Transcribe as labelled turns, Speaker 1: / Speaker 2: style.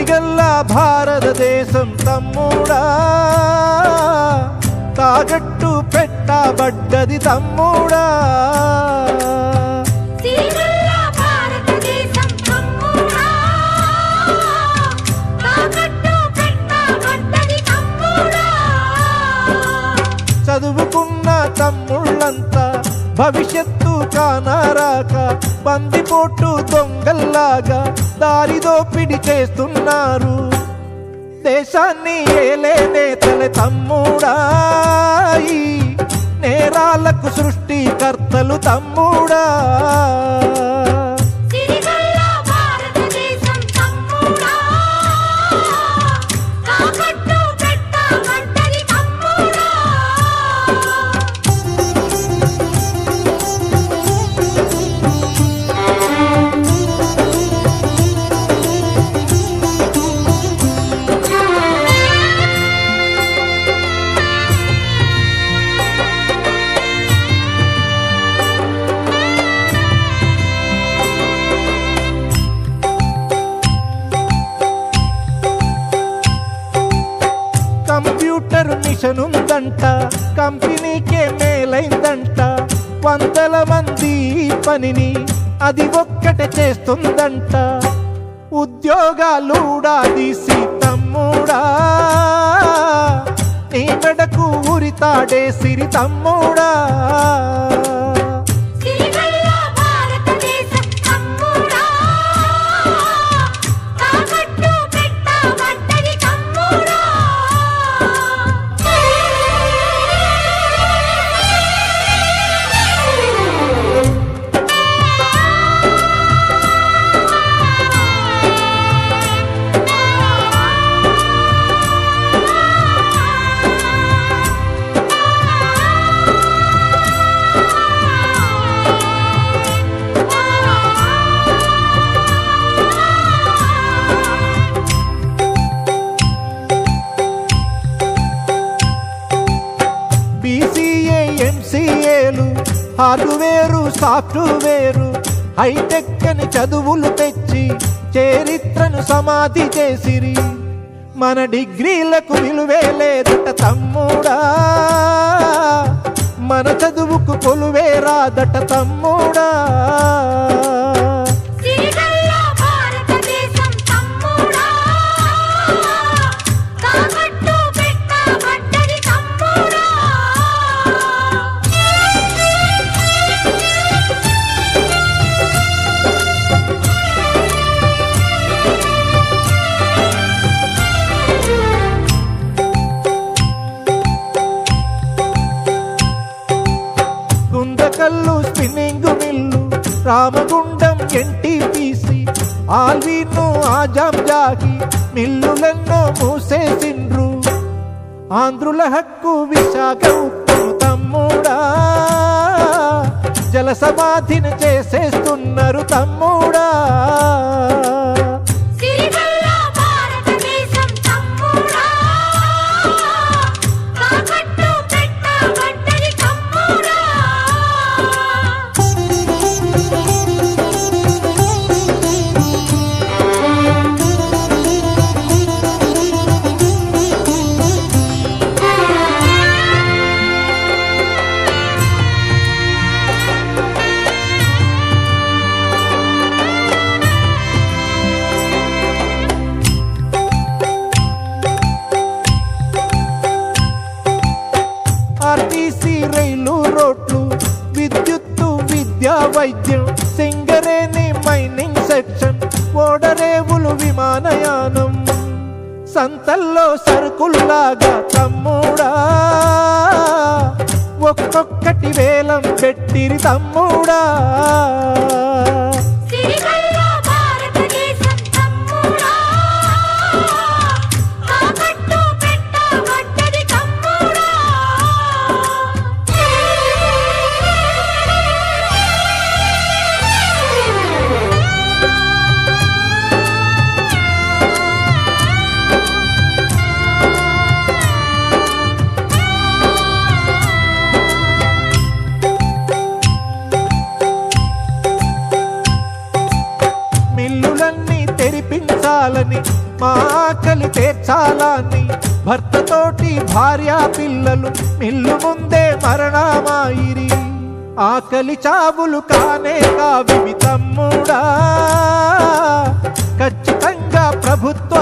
Speaker 1: సిరిగల్ల భారతదేశం తమ్ముడా తాగట్టు పెట్టబడ్డది తమ్ముడా
Speaker 2: సిరిగల్ల భారతదేశం తమ్ముడా తాకట్టు పెట్టబడ్డది తమ్ముడా
Speaker 1: చదువుకున్న తమ్ముళ్ళంతా భవిష్యత్తు కానారాక బందిపోటు దొంగల్లాగా దారిదోపిడి చేస్తున్నారు దేశాన్ని ఏలే నేతల తమ్ముడా ఈ నేరాలకు సృష్టికర్తలు తమ్ముడా
Speaker 2: సిరిగల్ల భారతదేశం తమ్ముడా తాకట్టు పెట్టబడ్డది తమ్ముడా
Speaker 1: కంప్యూటర్ మిషన్ ఉందంట కంపెనీకే మేలైందంట వందల మంది ఈ పనిని అది ఒక్కటే చేస్తుందంట ఉద్యోగాలుడా తీసి తమ్ముడా నీ మెడకు ఉరితాడే సిరి తమ్ముడా
Speaker 2: సిరిగల్ల భారతదేశం తమ్ముడా తాకట్టు పెట్టబడ్డది తమ్ముడా
Speaker 1: బీసీఏ ఎంసీఏలు హార్డ్వేరు సాఫ్ట్వేరు హైటెక్ అని చదువులు తెచ్చి చరిత్రను సమాధి చేసిరి మన డిగ్రీలకు విలువే లేదట తమ్ముడా మన చదువుకు కొలువే రాదట తమ్ముడా
Speaker 2: సిరిగల్ల భారతదేశం తమ్ముడా తాకట్టు పెట్టబడ్డది తమ్ముడా
Speaker 1: Guntakal spinning mill Ramagundam N T P C Allwyn Azam Jahi మిల్లులెన్నో మూసేసిండ్రు ఆంధ్రుల హక్కు విశాఖ ఉక్కు తమ్ముడా జల సమాధిని చేసేస్తున్నారు తమ్ముడా
Speaker 2: సిరిగల్ల భారతదేశం తమ్ముడా తాకట్టు పెట్టబడ్డది తమ్ముడా
Speaker 1: ఆర్టీసీ రైలు రోడ్లు విద్యుత్తు విద్యా వైద్యం సింగరేణి మైనింగ్ సెక్షన్ ఓడరేవులు విమానయానం సంతల్లో సరుకుల్లాగా తమ్ముడా ఒక్కొక్కటి వేలం పెట్టిరి తమ్ముడా
Speaker 2: సిరిగల్ల భారతదేశం తమ్ముడా తాకట్టు పెట్టబడ్డది తమ్ముడా
Speaker 1: మిల్లులన్నీ తెరిపించాలని మా ఆకలి తీర్చాలని భర్తతోటి భార్య పిల్లలు మిల్లు ముందే మరణమాయిరి ఆకలి చావులు కానే కావివి తమ్ముడా ఖచ్చితంగా ప్రభుత్వ